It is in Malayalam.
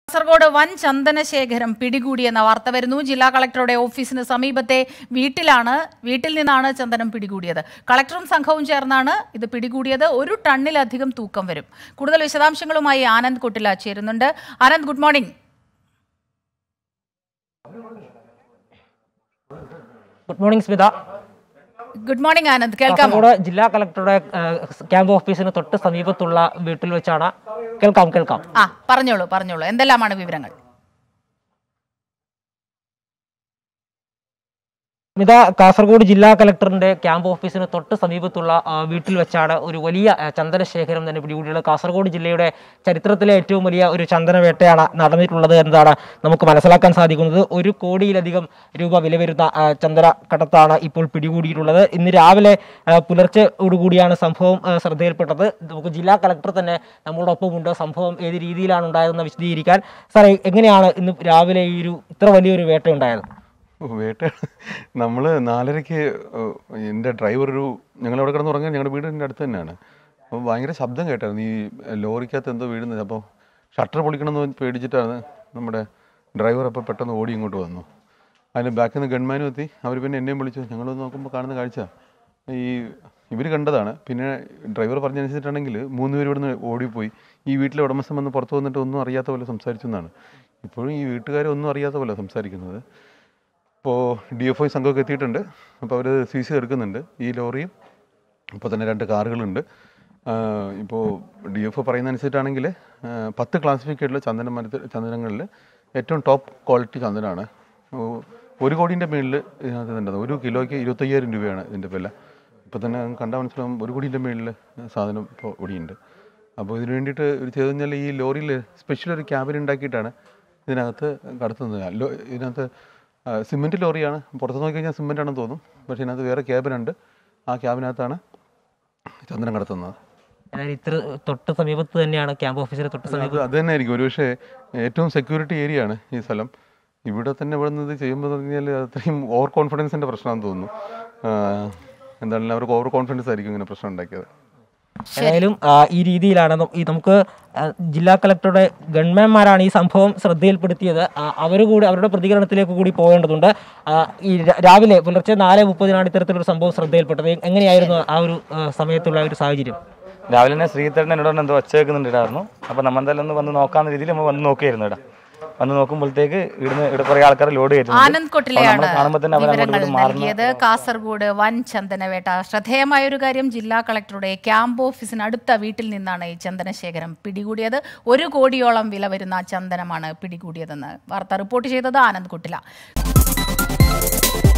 കാസർഗോഡ് വൻ ചന്ദനശേഖരം പിടികൂടിയെന്ന വാർത്ത വരുന്നു ജില്ലാ കളക്ടറുടെ ഓഫീസിന് സമീപത്തെ വീട്ടിലാണ് വീട്ടിൽ നിന്നാണ് ചന്ദനം പിടികൂടിയത് കളക്ടറും സംഘവും ചേർന്നാണ് ഇത് പിടികൂടിയത് ഒരു ടണ്ണിലധികം തൂക്കം വരും കൂടുതൽ വിശദാംശങ്ങളുമായി ആനന്ദ് കുട്ടില ചേരുന്നുണ്ട് Anand good morning good morning Smitha good morning Anand കേൾക്കാമോ കാസർഗോഡ് ജില്ലാ കളക്ടറുടെ ഏഹ്, ക്യാമ്പ് ഓഫീസിന് തൊട്ട് സമീപത്തുള്ള വീട്ടിൽ വെച്ചാണ് കേൾക്കാം കേൾക്കാം ആ പറഞ്ഞോളൂ പറഞ്ഞോളൂ എന്തെല്ലാമാണ് വിവരങ്ങൾ സ്മിത കാസർഗോഡ് ജില്ലാ കളക്ടറിന്റെ ക്യാമ്പ് ഓഫീസിന് തൊട്ട് സമീപത്തുള്ള ആ, വീട്ടിൽ വെച്ചാണ് ഒരു വലിയ ആ, ചന്ദനശേഖരം തന്നെ പിടികൂടിയുള്ളത് കാസർഗോഡ് ജില്ലയുടെ ചരിത്രത്തിലെ ഏറ്റവും വലിയ ഒരു ചന്ദനവേട്ടയാണ് നടന്നിട്ടുള്ളത് എന്നതാണ് നമുക്ക് മനസ്സിലാക്കാൻ സാധിക്കുന്നത് ഒരു കോടിയിലധികം രൂപ വില വരുന്ന ആ, ചന്ദന കടത്താണ് ഇപ്പോൾ പിടികൂടിയിട്ടുള്ളത് ഇന്ന് രാവിലെ ആ, പുലർച്ചയോടുകൂടിയാണ് സംഭവം ആ, ശ്രദ്ധയിൽപ്പെട്ടത് നമുക്ക് ജില്ലാ കളക്ടർ തന്നെ നമ്മളോടൊപ്പമുണ്ട് സംഭവം ഏത് രീതിയിലാണ് ഉണ്ടായതെന്ന് വിശദീകരിക്കാൻ സാറേ എങ്ങനെയാണ് ഇന്ന് രാവിലെ ഈ ഒരു ഇത്ര വലിയൊരു വേട്ട ഉണ്ടായത് വേട്ട നമ്മൾ നാലരയ്ക്ക് എൻ്റെ ഡ്രൈവർ ഒരു ഞങ്ങളവിടെ കിടന്ന് ഉറങ്ങാൻ ഞങ്ങളുടെ വീടിൻ്റെ അടുത്ത് തന്നെയാണ് അപ്പോൾ ഭയങ്കര ശബ്ദം കേട്ടായിരുന്നു ഈ ലോറിക്കകത്ത് എന്തോ വീഴുന്നത് അപ്പോൾ ഷട്ടർ പൊളിക്കണമെന്ന് പേടിച്ചിട്ടാണ് നമ്മുടെ ഡ്രൈവർ അപ്പോൾ പെട്ടെന്ന് ഓടി ഇങ്ങോട്ട് വന്നു അതിന് ബാക്കിൽ നിന്ന് ഗൺമാനും എത്തി അവർ പിന്നെ എന്നെയും വിളിച്ചു ഞങ്ങളൊന്ന് നോക്കുമ്പോൾ കാണുന്ന കാഴ്ച ഈ ഇവർ കണ്ടതാണ് പിന്നെ ഡ്രൈവർ പറഞ്ഞനുസരിച്ചിട്ടാണെങ്കിൽ മൂന്ന് പേര് ഇവിടുന്ന് ഓടിപ്പോയി ഈ വീട്ടിലെ ഉടമസ്ഥൻ വന്ന് പുറത്ത് വന്നിട്ട് ഒന്നും അറിയാത്ത പോലെ സംസാരിച്ചു എന്നാണ് ഇപ്പോഴും ഈ വീട്ടുകാരെ ഒന്നും അറിയാത്ത പോലെ സംസാരിക്കുന്നത് ഇപ്പോൾ ഡി എഫ് ഐ സംഘമൊക്കെ എത്തിയിട്ടുണ്ട് അപ്പോൾ അവർ സി സി എടുക്കുന്നുണ്ട് ഈ ലോറിയും ഇപ്പോൾ തന്നെ രണ്ട് കാറുകളുണ്ട് ഇപ്പോൾ ഡി എഫ് ഒ പറയുന്ന അനുസരിച്ചാണെങ്കിൽ പത്ത് ക്ലാസിഫിക്കേറ്റിലെ ചന്ദന മരത്തിൽ ചന്ദനങ്ങളിൽ ഏറ്റവും ടോപ്പ് ക്വാളിറ്റി ചന്ദനമാണ് ഓ- ഒരു കോടീൻ്റെ മുകളിൽ ഇതിനകത്ത് ഉണ്ട് ഒരു കിലോയ്ക്ക് ഇരുപത്തയ്യായിരം രൂപയാണ് ഇതിൻ്റെ വില ഇപ്പോൾ തന്നെ കണ്ടാൽ മനസ്സിലാവും ഒരു കോടീൻ്റെ മുകളിൽ സാധനം ഇപ്പോൾ ഇവിടെയുണ്ട് അപ്പോൾ ഇതിന് വേണ്ടിയിട്ട് ഒരു ചെയ്തു കഴിഞ്ഞാൽ ഈ ലോറിയിൽ സ്പെഷ്യൽ ഒരു ക്യാബിൻ ഉണ്ടാക്കിയിട്ടാണ് ഇതിനകത്ത് കടത്തുന്നത് ലോ- ഇതിനകത്ത് സിമെൻറ്റ് ലോറിയാണ് പുറത്ത് നോക്കി കഴിഞ്ഞാൽ സിമെൻ്റ് ആണെന്ന് തോന്നും പക്ഷേ ഇതിനകത്ത് വേറെ ക്യാബിനുണ്ട് ആ ക്യാബിനകത്താണ് ചന്ദനം കടത്തുന്നത് അതായത് ഇത്ര തൊട്ട് സമീപത്ത് തന്നെയാണ് ക്യാമ്പ് ഓഫീസിന് തൊട്ട് സമീപം അത് അത് തന്നെ ആയിരിക്കും ഒരുപക്ഷെ ഏറ്റവും സെക്യൂരിറ്റി ഏരിയ ആണ് ഈ സ്ഥലം ഇവിടെ തന്നെ ഇവിടെ നിന്ന് ഇത് ചെയ്യുമ്പോൾ എന്ന് പറഞ്ഞാൽ അത്രയും ഓവർ കോൺഫിഡൻസിൻ്റെ പ്രശ്നമാണെന്ന് തോന്നുന്നു ആ, എന്തായാലും അവർക്ക് ഓവർ കോൺഫിഡൻസ് ആയിരിക്കും ഇങ്ങനെ പ്രശ്നം ഉണ്ടാക്കിയത് ഏതായാലും ആ, ഈ രീതിയിലാണ് നം- ഈ നമുക്ക് ആ, ജില്ലാ കളക്ടറുടെ ഗവൺമെന്റ്മാരാണ് ഈ സംഭവം ശ്രദ്ധയിൽപ്പെടുത്തിയത് അവർ കൂടി അവരുടെ പ്രതികരണത്തിലേക്ക് കൂടി പോകേണ്ടതുണ്ട് ആ, ഈ ര- രാവിലെ പുലർച്ചെ നാല് മുപ്പതിനാണ് ഇത്തരത്തിലൊരു സംഭവം ശ്രദ്ധയിൽപ്പെട്ടത് എ- എങ്ങനെയായിരുന്നു ആ ഒരു ആ, സമയത്തുള്ള ഒരു സാഹചര്യം രാവിലെ തന്നെ ശ്രീധരൻ എന്നോട് എന്തോ ഒച്ച വെക്കുന്നുണ്ടായിരുന്നു അപ്പോൾ നമ്മൾ എന്തായാലും ഒന്ന് വന്ന് നോക്കാവുന്ന രീതിയിൽ നമ്മൾ വന്ന് നോക്കിയായിരുന്നു ഇവിടെ വന്ന് നോക്കുമ്പോഴത്തേക്ക് ഇവിടുന്ന് ഇവിടെ കുറേ ആൾക്കാർ ലോഡ് കയറ്റുന്നുണ്ട് ആനന്ദ് കൊട്ടിലെയാണ് കാണുമ്പോൾ തന്നെ അവർ അങ്ങോട്ട് വിവരങ്ങൾ ഇങ്ങോട്ട് മാറുന്ന നൽകിയത് കാസർഗോഡ് വൻ ചന്ദനവേട്ട ശ്രദ്ധേയമായ ഒരു കാര്യം ജില്ലാ കളക്ടറുടെ ക്യാമ്പ് ഓഫീസിന് അടുത്ത വീട്ടിൽ നിന്നാണ് ഈ ചന്ദനശേഖരം പിടികൂടിയത് ഒരു കോടിയോളം വില വരുന്ന ചന്ദനമാണ് പിടികൂടിയതെന്ന് വാർത്ത റിപ്പോർട്ട് ചെയ്തത് ആനന്ദ് കുട്ടില